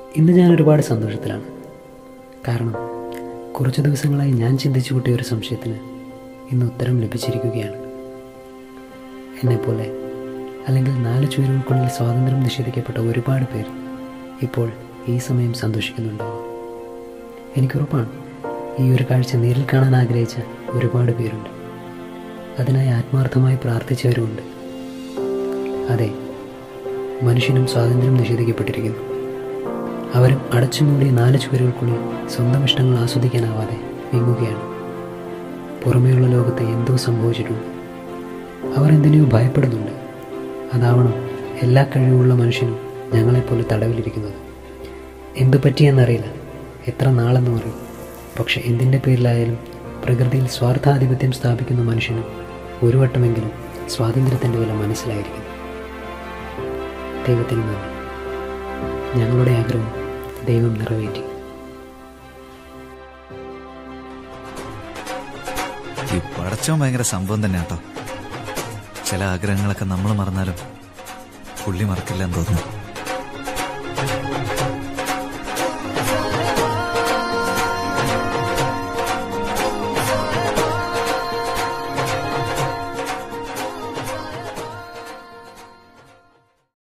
ഇന്ന് ഞാൻ ഒരുപാട് സന്തോഷത്തിലാണ് കാരണം കുറച്ച് ദിവസങ്ങളായി ഞാൻ ചിന്തിച്ചു കൂട്ടിയ ഒരു സംശയത്തിന് ഇന്ന് ഉത്തരം ലഭിച്ചിരിക്കുകയാണ് എന്നെപ്പോലെ അല്ലെങ്കിൽ നാല് ചുവരുകൾക്കുള്ളിൽ സ്വാതന്ത്ര്യം നിഷേധിക്കപ്പെട്ട ഒരുപാട് പേർ ഇപ്പോൾ ഈ സമയം സന്തോഷിക്കുന്നുണ്ടാവും എനിക്കുറപ്പാണ് ഈ ഒരു കാഴ്ച നേരിൽ കാണാൻ ആഗ്രഹിച്ച ഒരുപാട് പേരുണ്ട് അതിനായി ആത്മാർത്ഥമായി പ്രാർത്ഥിച്ചവരുമുണ്ട് അതെ മനുഷ്യനും സ്വാതന്ത്ര്യം നിഷേധിക്കപ്പെട്ടിരിക്കുന്നു അവരും അടച്ചുമൂടിയ നാല് ചുവരുകൾക്കുള്ളിൽ സ്വന്തം ഇഷ്ടങ്ങൾ ആസ്വദിക്കാനാവാതെ വിങ്ങുകയാണ് പുറമേയുള്ള ലോകത്ത് എന്തോ സംഭവിച്ചിട്ടുണ്ട് അവർ എന്തിനെയോ ഭയപ്പെടുന്നുണ്ട് അതാവണം എല്ലാ കഴിവുള്ള മനുഷ്യനും ഞങ്ങളെപ്പോലെ തടവിലിരിക്കുന്നത് എന്തു പറ്റിയെന്നറിയില്ല എത്ര നാളെന്നും അറിയും പക്ഷെ എന്തിൻ്റെ പേരിലായാലും പ്രകൃതിയിൽ സ്വാർത്ഥാധിപത്യം സ്ഥാപിക്കുന്ന മനുഷ്യന് ഒരു വട്ടമെങ്കിലും സ്വാതന്ത്ര്യത്തിൻ്റെ വില മനസ്സിലായിരിക്കും ദൈവത്തിന് നന്ദി ഞങ്ങളുടെ ആഗ്രഹം ദൈവം നിറവേറ്റി ഈ പടച്ചോൻ ഭയങ്കര സംഭവം തന്നെ കേട്ടോ ചില ആഗ്രഹങ്ങളൊക്കെ നമ്മൾ മറന്നാലും പുള്ളി മറക്കില്ല എന്ന് തോന്നുന്നു